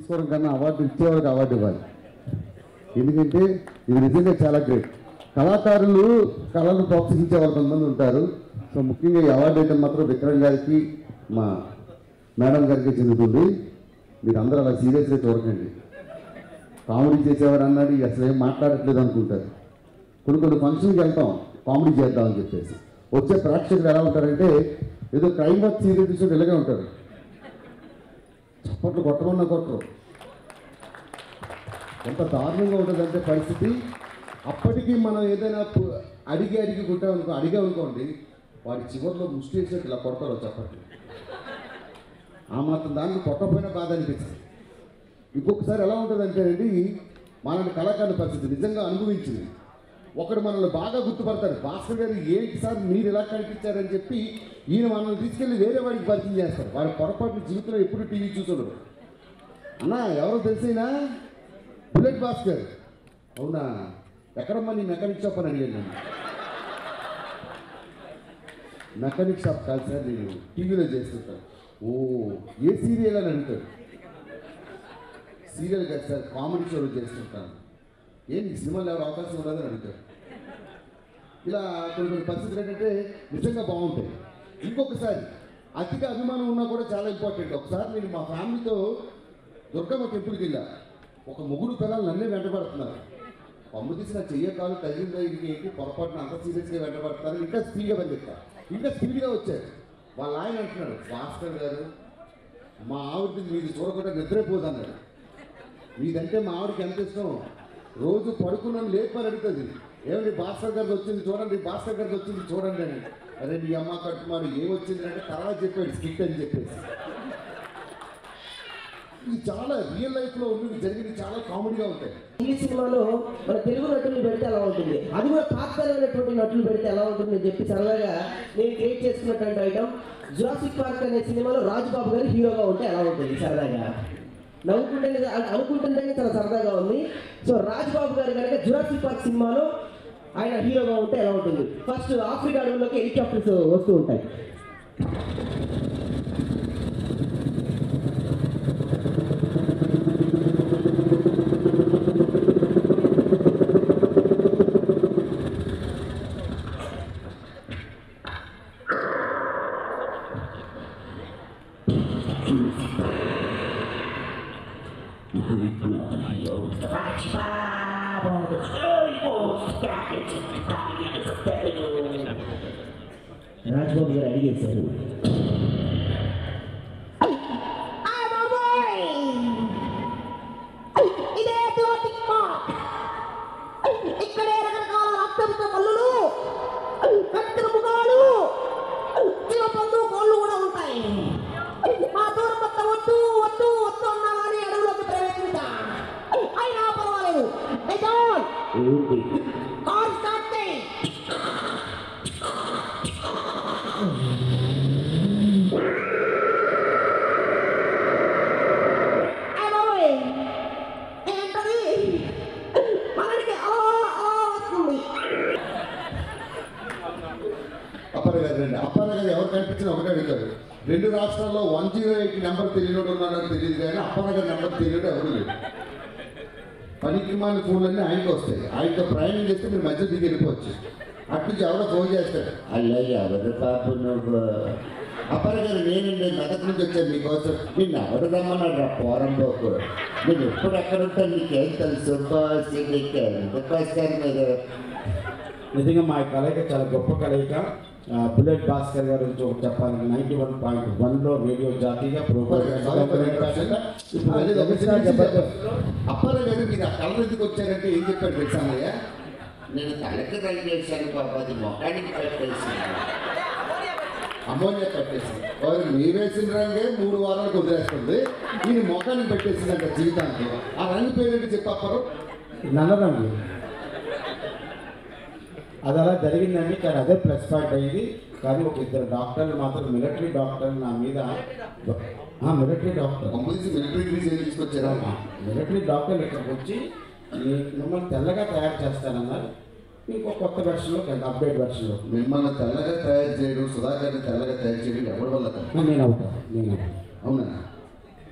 తీసుకోవడం కన్నా award ఇచ్చేవాళ్ళకి award ఇవ్వాలి ఎందుకంటే ఇది నిజంగా చాలా గ్రేట్ కళాకారులు కళను ప్రోత్సహించే వాళ్ళు కొంతమంది ఉంటారు సో ముఖ్యంగా ఈ అవార్డు అయితే మాత్రం విక్రమ్ గారికి మా మేడం గారికి చెందుతుంది మీరు అందరూ అలా సీరియస్గా చూడకండి కామెడీ చేసేవారు అన్నాడు "ఈ అసలు ఏం మాట్లాడట్లేదు అనుకుంటారు కొన్ని కొన్ని ఫంక్షన్కి వెళ్తాం కామెడీ చేద్దామని చెప్పేసి వచ్చే ప్రేక్షకులు ఎలా ఉంటారంటే ఏదో క్రైమ్ వర్క్ సీరియల్ చూసి ఇలాగే ఉంటారు చప్పట్లు కొట్టమన్నా కొట్టరు ఎంత దారుణంగా ఉంటుందంటే పరిస్థితి అప్పటికి మనం ఏదైనా పు- అడిగి అడిగి కొట్టామనుకో అడిగామనుకోండి వాడి చివరిలో ముష్టి వేసేట్టు ఇలా కొడతారు చప్పట్లు ఆ మాత్రం దాన్ని కొట్టకపోయినా బాధ అనిపిస్తుంది ఇంకొకసారి ఎలా ఉంటుందంటే అండి మనల్ని కళాకారుల పరిస్థితి నిజంగా అనుభవించింది ఒకడు మనల్ని బాగా గుర్తుపడతాడు భాస్కర్ గారు ఏంటి సార్ మీరు ఇలా కనిపించారని చెప్పి ఈయన మనల్ని తీసుకెళ్ళి వేరే వాడికి పరిచయం చేస్తారు వాడి పొరపాటు జీవితంలో ఎప్పుడు టీవీ చూసుండడు అన్నా ఎవరో తెలిసినా బుల్లెట్ భాస్కర్ అవునా ఎక్కడమ్మా నీ మెకానిక్ షాప్ అని అడిగాను నేను మెకానిక్ షాప్ కాదు సార్ నేను టీవీలో చేస్తుంటాను ఓ ఏ సీరియల్ అని అడుగుతాడు సీరియల్ కాదు సార్ కామెడీ షోలు చేస్తుంటాను ఏం ఈ సినిమాలో ఎవరు అవకాశం ఉండదని అడుగుతాడు ఇలా కొన్ని కొన్ని పరిస్థితులు ఏంటంటే నిజంగా బాగుంటాయి ఇంకొకసారి అతిగా అభిమానం ఉన్నా కూడా చాలా ఇంపార్టెంట్ ఒకసారి నేను మా ఫ్యామిలీతో దుర్గమ్మ టెంపుల్కి వెళ్ళా ఒక ముగ్గురు పిల్లలు నన్నే వెంటబడుతున్నారు పమ్ము తీసిన చెయ్య కాలు తగిలిందో ఇది ఏంటి పొరపాటున అంత సీరియస్గా వెంటబడుతున్నారు ఇంకా స్పీడ్గా పని చెప్తా ఇంకా స్పీడ్గా వచ్చారు వాళ్ళ ఆయన అంటున్నాడు భాస్కర్ గారు మా ఆవిడ మీది చూడకుండా నిద్రపోదు అన్నాడు మీదంటే మా ఆవిడకి ఎంత ఇష్టం రోజు పడుకున్నాను లేపని అడుగుతుంది ఏమండి భాస్కర్ గారికి వచ్చింది చూడండి భాస్కర్ గారికి వచ్చింది చూడండి అని అరే మీ అమ్మ కట్టుమాడు ఏం వచ్చింది అంటే తర్వాత చెప్పాడు స్కిట్ అని చెప్పేసి ఇది చాలా రియల్ లైఫ్లో ఉన్నది జరిగింది చాలా కామెడీగా ఉంటాయి ఇంగ్లీష్ సినిమాలో మన తెలుగు నటులు పెడితే ఎలా ఉంటుంది అది కూడా తాత్కాలికమైనటువంటి నటులు పెడితే ఎలా ఉంటుంది అని చెప్పి సరదాగా నేను క్రియేట్ చేసుకున్నటువంటి ఐటమ్ జురాసిక్ పార్క్ అనే సినిమాలో రాజుబాబు గారు హీరోగా ఉంటే ఎలా ఉంటుంది సరదాగా నవ్వుకుంటేనే అ- అనుకుంటుంటేనే చాలా సరదాగా ఉంది సో రాజుబాబు గారు కనుక జురాసిక్ పార్క్ సినిమాలో ఆయన హీరోగా ఉంటే ఎలా ఉంటుంది ఫస్ట్ ఆఫ్రికా అడవుల్లోకి హెలికాప్టర్స్ వస్తూ ఉంటాయి రాజుబాబు గారు అడిగేశారు ఇదే జ్యోతిక్ పార్క్ ఇక్కడే రకరకాల రక్తంతో కళ్ళులు కత్తిన ముఖాలు జీవపందు కోళ్ళు కూడా ఉంటాయి మా దూరం మొత్తం వద్దు వద్దు వద్దు అన్నా కానీ అడవులోకి ప్రవేశించా అయినా పర్వాలేదు నిజాం ఏంటి కార్ స్టార్ట్ చేయి అయ్ బాబోయ్, ఏంటది మనకి అలా అలా వస్తుంది అప్పన్న గారు రండి అప్పన్న గారు ఎవరు కనిపించినా ఒకటే అడుగుతారు రెండు రాష్ట్రాల్లో వన్ జీరో ఎయిట్ నెంబర్ తెలియనోడు ఉన్నాడో తెలియదు కానీ అప్పన్న గారి నెంబర్ తెలియడు ఎవరు లేడు పనికి మాని ఫోన్లన్నీ ఆయనకి వస్తాయి ఆయనతో ప్రయాణం చేస్తే మీరు మధ్య దిగి వెళ్ళిపోవచ్చు అటు నుంచి ఎవరో ఫోన్ చేస్తాడు అయ్యా ఎవరు పాప నువ్వు అప్పన్న గారు నేనండి మెదక్ నుంచి వచ్చాను మీకోసం నిన్ను ఎవరు రమ్మన్నాడు రా పోరం పోకు నేను ఎప్పుడు ఎక్కడ ఉంటాను నీకేం తెలుసు బాస్ నీకు ఎందుకు వస్తారు మీరు నిజంగా మా కలయిక చాలా గొప్ప కలయిక ఆ, బుల్లెట్ భాస్కర్ గారి గురించి ఒకటి చెప్పాలి నైన్టీ వన్ పాయింట్ వన్లో రేడియో జాతీయ అప్పన్న గారు మీరు ఆ కలర్ ఎందుకు వచ్చారంటే ఏం చెప్పాడు తెలుసామయ్య నేను తలకి రంగు చేశాను పాప అది మొఖానికి పెట్టేసాను అమోనియా కట్టేసి వారు మీ వేసిన రంగే మూడు వారాలకు వదిలేస్తుంది దీని మొఖానికి పెట్టేసిందంట జీవితానికి ఆ రంగు పేరేంటి చెప్పారు నల్లరంగు అది అలా జరిగిందండి కానీ అదే ప్లస్ పాయింట్ అయ్యింది కానీ ఒక ఇద్దరు డాక్టర్లు మాత్రం మిలిటరీ డాక్టర్ నా మీద మిలిటరీ డాక్టర్ కంపెనీస్ మిలిటరీ గ్రీస్ ఏం తీసుకొచ్చారా మిలిటరీ డాక్టర్లు ఇక్కడికి వచ్చి మీ- మిమ్మల్ని తెల్లగా తయారు చేస్తానన్నారు ఇంకో కొత్త వెర్షన్లో అప్డేట్ వెర్షన్లో మిమ్మల్ని తెల్లగా తయారు చేయడం సుధాకర్ని తెల్లగా తయారు చేయడం ఎవరి వల్ల కాదు నేను అవుతాను నేను అవుతాను. అవునా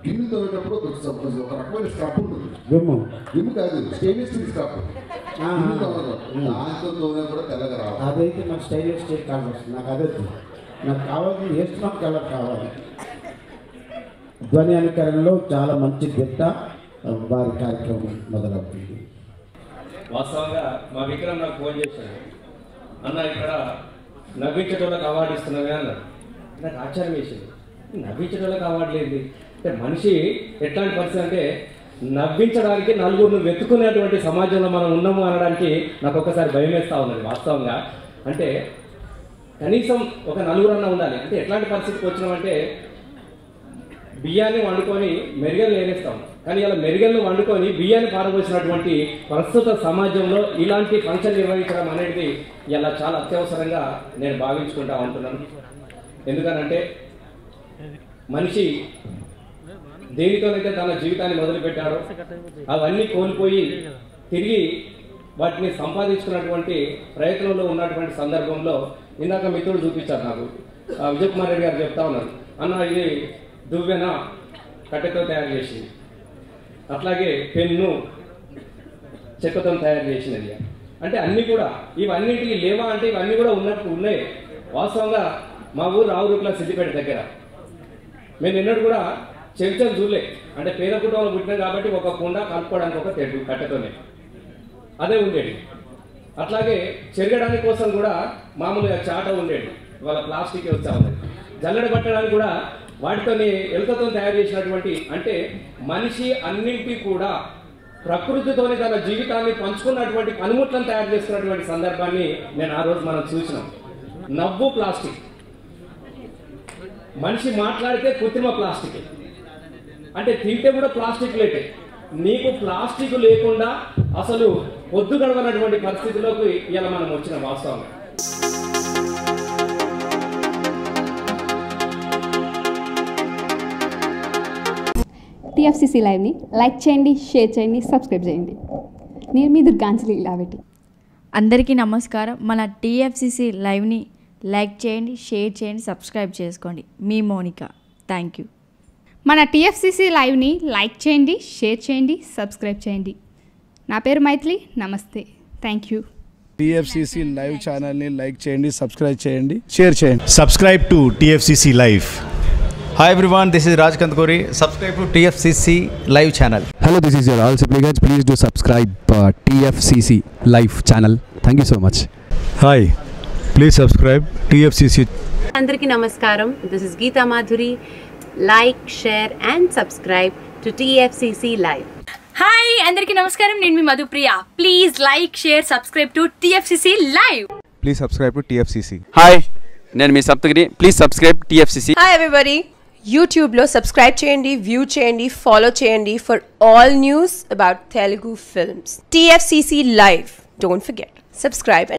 గిన్నె తోడేటప్పుడు ఒక కొంచెం ఒక రకమైన స్క్రబ్ ఉంటుంది విమ్ము గిన్నె కాదు స్టెయిన్లెస్ స్టీల్ స్క్రబ్ ఆ, గిన్నె తోడడం దాంతో తోనే కూడా తెల్లగా రావాలి అదైతే నాకు స్టైలిష్ స్టైల్ కావాలి నాకు అదే వద్దు. నాకు కావాల్సింది వేస్తున్నాం కలర్ కావాలి ధ్వని అనుకరణలో చాలా మంచి దిట్ట వారి కార్యక్రమం మొదలవుతుంది వాస్తవంగా మా విక్రమ్ నాకు ఫోన్ చేశాడు అన్న ఇక్కడ నవ్వించటోళ్ళకి అవార్డు ఇస్తున్నామే అన్నాడు నాకు ఆశ్చర్యం వేసింది నవ్వించటోళ్ళకి అవార్డు లేదు అంటే మనిషి ఎట్లాంటి పరిస్థితి అంటే నవ్వించడానికి నలుగురిని వెతుకునేటువంటి సమాజంలో మనం ఉన్నాము అనడానికి నాకు ఒక్కసారి భయం వేస్తూ ఉన్నది వాస్తవంగా అంటే కనీసం ఒక నలుగురన్నా ఉండాలి అంటే ఎట్లాంటి పరిస్థితికి వచ్చినామంటే బియ్యాన్ని వండుకొని మెరుగలు వేరేస్తాం కానీ ఇలా మెరుగలను వండుకొని బియ్యాన్ని పారబోసినటువంటి ప్రస్తుత సమాజంలో ఇలాంటి ఫంక్షన్ నిర్వహించడం అనేది ఇలా చాలా అత్యవసరంగా నేను భావించుకుంటా ఉంటున్నాను ఎందుకనంటే మనిషి దేనితోనైతే తన జీవితాన్ని మొదలుపెట్టాడో అవన్నీ కోల్పోయి తిరిగి వాటిని సంపాదించుకున్నటువంటి ప్రయత్నంలో ఉన్నటువంటి సందర్భంలో ఇందాక మిత్రుడు చూపించారు నాకు ఆ, విజయ్ కుమార్ రెడ్డి గారు చెప్తా ఉన్నారు అన్న ఇది దువ్వెన కట్టెతో తయారు చేసింది అట్లాగే పెన్ను చెక్కతో తయారు చేసినది అంటే అన్నీ కూడా ఇవన్నిటికి లేవా అంటే ఇవన్నీ కూడా ఉన్నట్టు ఉన్నాయి వాస్తవంగా మా ఊరు రావురుట్ల సిద్దిపేట దగ్గర మేము ఎన్నడూ కూడా చెంచలు చూడలే అంటే పేద కుటుంబంలో పుట్టినాం కాబట్టి ఒక కుండ కలుపుకోవడానికి ఒక తెడ్డు కట్టెతోనే అదే ఉండేది అట్లాగే చెరగడానికి కోసం కూడా మామూలుగా చాట ఉండేది వాళ్ళ ప్లాస్టిక్ వచ్చా ఉన్నది జల్లెడ పట్టడానికి కూడా వాటితోని ఎలుకతో తయారు చేసినటువంటి అంటే మనిషి అన్నింటి కూడా ప్రకృతితోని తన జీవితాన్ని పంచుకున్నటువంటి పనిముట్లను తయారు చేసుకున్నటువంటి సందర్భాన్ని నేను ఆ రోజు మనం చూసినాం నవ్వు ప్లాస్టిక్ మనిషి మాట్లాడితే కృత్రిమ ప్లాస్టిక్ అంటే తింటే కూడా ప్లాస్టిక్ లేటే నీకు ప్లాస్టిక్ లేకుండా అసలు పొద్దు గడవనటువంటి పరిస్థితిలోకి ఇలా మనం వచ్చిన వాస్తవంగా టీఎఫ్సిసి లైవ్ని లైక్ చేయండి షేర్ చేయండి సబ్స్క్రైబ్ చేయండి నేను మీ దుర్గాంజలి ఇలాబెట్టి అందరికీ నమస్కారం మన టీఎఫ్సిసి లైవ్ని లైక్ చేయండి షేర్ చేయండి సబ్స్క్రైబ్ చేసుకోండి మీ మోనిక థ్యాంక్ యూ మన టీఎఫ్సిసి లైవ్ని లైక్ చేయండి షేర్ చేయండి సబ్స్క్రైబ్ చేయండి నా పేరు మైథిలి నమస్తే థ్యాంక్ యూ టిఎఫ్సిసి లైవ్ ఛానల్ని లైక్ చేయండి సబ్స్క్రైబ్ చేయండి షేర్ చేయండి subscribe to TFCC Live. Hi everyone, this is Raj Kantkori. Subscribe to TFCC live channel. Hello, this is your all supplicants. Please do subscribe uh, TFCC live channel. Thank you so much. Hi, please subscribe TFCC అందరికీ నమస్కారం this is Geeta Madhuri like share and subscribe to TFCC live hi అందరికీ నమస్కారం నేను మీ Madhupriya please like share subscribe to TFCC live Please subscribe to TFCC. Hi నేను మీ Saptagiri please subscribe TFCC hi everybody యూట్యూబ్లో subscribe చేయండి వ్యూ చేయండి ఫాలో చేయండి for all news about Telugu films TFCC live don't forget subscribe